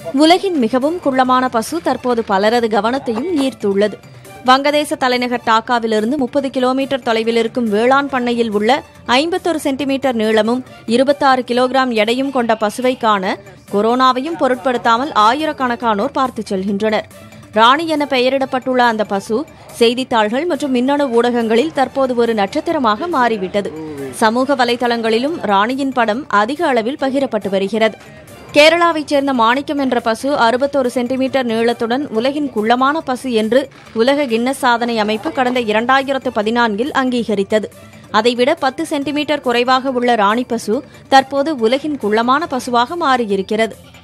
உலகின் மிகவும் குள்ளமான பசு தற்போது பலரது கவனத்தையும் ஈர்த்துள்ளது வங்கதேச தலைநகர் டாக்காவிலிருந்து முப்பது கிலோமீட்டர் தொலைவில் இருக்கும் வேளாண் பண்ணையில் உள்ள ஐம்பத்தொரு சென்டிமீட்டர் நீளமும் இருபத்தாறு கிலோகிராம் எடையும் கொண்ட பசுவை காண கொரோனாவையும் பொருட்படுத்தாமல் ஆயிரக்கணக்கானோர் பார்த்துச் செல்கின்றனர் ராணி என பெயரிடப்பட்டுள்ள அந்த பசு செய்தித்தாள்கள் மற்றும் மின்னணு ஊடகங்களில் தற்போது ஒரு நட்சத்திரமாக மாறிவிட்டது சமூக வலைதளங்களிலும் ராணியின் படம் அதிக அளவில் பகிரப்பட்டு வருகிறது கேரளாவைச் சேர்ந்த மாணிக்கம் என்ற பசு அறுபத்தொரு சென்டிமீட்டர் நீளத்துடன் உலகின் குள்ளமான பசு என்று உலக கின்னஸ் சாதனை அமைப்பு கடந்த இரண்டாயிரத்து பதினான்கில் அங்கீகரித்தது அதைவிட பத்து சென்டிமீட்டர் குறைவாக உள்ள ராணி பசு தற்போது உலகின் குள்ளமான பசுவாக மாறியிருக்கிறது